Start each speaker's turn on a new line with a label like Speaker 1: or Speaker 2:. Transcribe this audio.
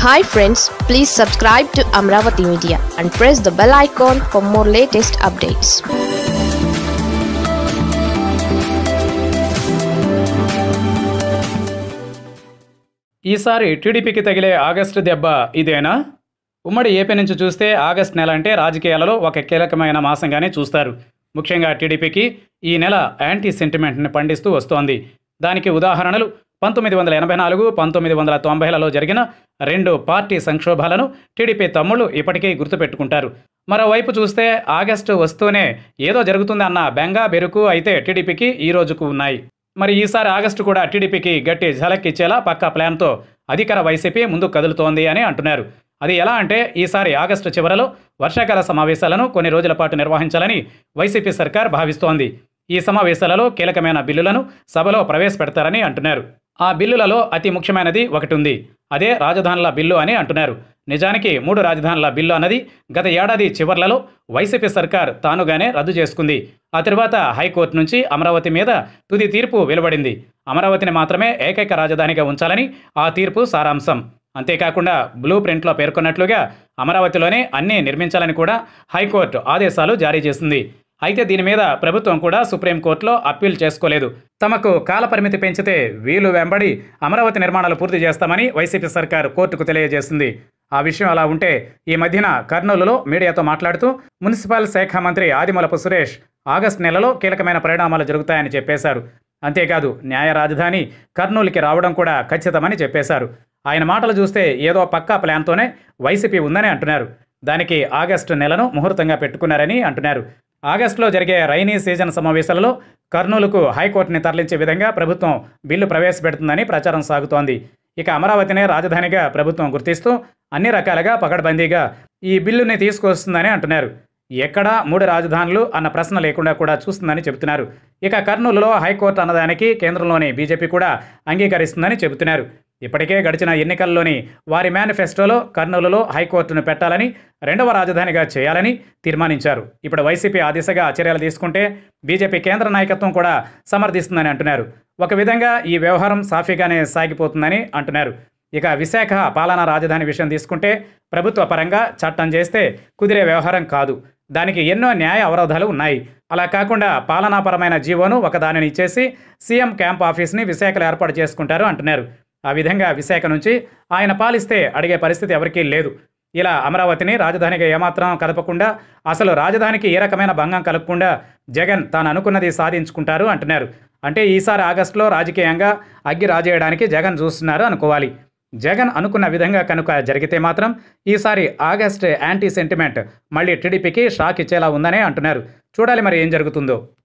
Speaker 1: hi friends please subscribe to Amaravati Media and press the bell icon for more latest updates
Speaker 2: ఈసారి టీడీపీకి తగిలే August దెబ్బ ఇదేనా ఉమ్మడి ఏపీ నుంచి చూస్తే ఆగస్టు నెల అంటే రాజకీయాలలో ఒక కీలకమైన మాసంగానే చూస్తారు ముఖ్యంగా టీడీపీకి ఈ నెల యాంటీ సెంటిమెంట్ని పండిస్తూ వస్తోంది దానికి ఉదాహరణలు పంతొమ్మిది వందల ఎనభై నాలుగు పంతొమ్మిది వందల తొంభైలలో జరిగిన రెండు పార్టీ సంక్షోభాలను టీడీపీ తమ్ముళ్ళు ఇప్పటికీ గుర్తుపెట్టుకుంటారు మరోవైపు చూస్తే ఆగస్టు వస్తూనే ఏదో జరుగుతుంది అన్న బెంగా బెరుకు అయితే టీడీపీకి ఈ రోజుకు ఉన్నాయి మరి ఈసారి ఆగస్టు కూడా టీడీపీకి గట్టి ఝలక్ ఇచ్చేలా పక్కా ప్లాన్తో అధికార వైసీపీ ముందు కదులుతోంది అని అంటున్నారు అది ఎలా అంటే ఈసారి ఆగస్టు చివరలో వర్షాకాల సమావేశాలను కొన్ని రోజుల పాటు నిర్వహించాలని వైసీపీ సర్కార్ భావిస్తోంది ఈ సమావేశాలలో కీలకమైన బిల్లులను సభలో ప్రవేశపెడతారని అంటున్నారు ఆ బిల్లులలో అతి ముఖ్యమైనది ఒకటి ఉంది అదే రాజధానుల బిల్లు అని అంటున్నారు నిజానికి మూడు రాజధానుల బిల్లు అన్నది గత ఏడాది చివర్లలో వైసీపీ సర్కార్ తానుగానే రద్దు చేసుకుంది ఆ తర్వాత హైకోర్టు నుంచి అమరావతి మీద తుది తీర్పు వెలువడింది అమరావతిని మాత్రమే ఏకైక రాజధానిగా ఉంచాలని ఆ తీర్పు సారాంశం అంతేకాకుండా బ్లూ ప్రింట్లో పేర్కొన్నట్లుగా అమరావతిలోనే అన్నీ నిర్మించాలని కూడా హైకోర్టు ఆదేశాలు జారీ చేసింది అయితే దీని మీద ప్రభుత్వం కూడా సుప్రీంకోర్టులో అప్పీల్ చేసుకోలేదు తమకు కాలపరిమితి పెంచితే వీలు వెంబడి అమరావతి నిర్మాణాలు పూర్తి చేస్తామని వైసీపీ సర్కార్ కోర్టుకు తెలియజేసింది ఆ విషయం అలా ఉంటే ఈ మధ్యన కర్నూలులో మీడియాతో మాట్లాడుతూ మున్సిపల్ శాఖ మంత్రి ఆదిమూలపు సురేష్ ఆగస్టు నెలలో కీలకమైన పరిణామాలు జరుగుతాయని చెప్పేశారు అంతేకాదు న్యాయ రాజధాని కర్నూలుకి రావడం కూడా ఖచ్చితమని చెప్పేశారు ఆయన మాటలు చూస్తే ఏదో పక్కా ప్లాన్తోనే వైసీపీ ఉందని అంటున్నారు దానికి ఆగస్టు నెలను ముహూర్తంగా పెట్టుకున్నారని అంటున్నారు ఆగస్టులో జరిగే రైనీ సీజన్ సమావేశాలలో కర్నూలుకు హైకోర్టుని తరలించే విధంగా ప్రభుత్వం బిల్లు ప్రవేశపెడుతుందని ప్రచారం సాగుతోంది ఇక అమరావతినే రాజధానిగా ప్రభుత్వం గుర్తిస్తూ అన్ని రకాలుగా పకడ్బందీగా ఈ బిల్లుని తీసుకొస్తుందని అంటున్నారు ఎక్కడా మూడు రాజధానులు అన్న ప్రశ్న లేకుండా కూడా చూస్తుందని చెబుతున్నారు ఇక కర్నూలులో హైకోర్టు అన్నదానికి కేంద్రంలోని బీజేపీ కూడా అంగీకరిస్తుందని చెబుతున్నారు ఇప్పటికే గడిచిన ఎన్నికల్లోని వారి మేనిఫెస్టోలో కర్నూలులో హైకోర్టును పెట్టాలని రెండవ రాజధానిగా చేయాలని తీర్మానించారు ఇప్పుడు వైసీపీ ఆ దిశగా చర్యలు తీసుకుంటే బీజేపీ కేంద్ర నాయకత్వం కూడా సమర్థిస్తుందని అంటున్నారు ఒక విధంగా ఈ వ్యవహారం సాఫీగానే సాగిపోతుందని అంటున్నారు ఇక విశాఖ పాలనా రాజధాని విషయం తీసుకుంటే ప్రభుత్వ పరంగా చట్టం చేస్తే కుదిరే వ్యవహారం కాదు దానికి ఎన్నో న్యాయ అవరోధాలు ఉన్నాయి అలా కాకుండా పాలనాపరమైన జీవోను ఒకదానిని ఇచ్చేసి సీఎం క్యాంప్ ఆఫీస్ని విశాఖలో ఏర్పాటు చేసుకుంటారు అంటున్నారు ఆ విధంగా విశాఖ నుంచి ఆయన పాలిస్తే అడిగే పరిస్థితి ఎవరికీ లేదు ఇలా అమరావతిని రాజధానిగా ఏమాత్రం కదపకుండా అసలు రాజధానికి ఏ రకమైన భంగం కలగకుండా జగన్ తాను అనుకున్నది సాధించుకుంటారు అంటున్నారు అంటే ఈసారి ఆగస్టులో రాజకీయంగా అగ్గి రాజేయడానికి జగన్ చూస్తున్నారు అనుకోవాలి జగన్ అనుకున్న విధంగా కనుక జరిగితే మాత్రం ఈసారి ఆగస్ట్ యాంటీ సెంటిమెంట్ మళ్ళీ టీడీపీకి షాక్ ఇచ్చేలా ఉందనే అంటున్నారు చూడాలి మరి ఏం జరుగుతుందో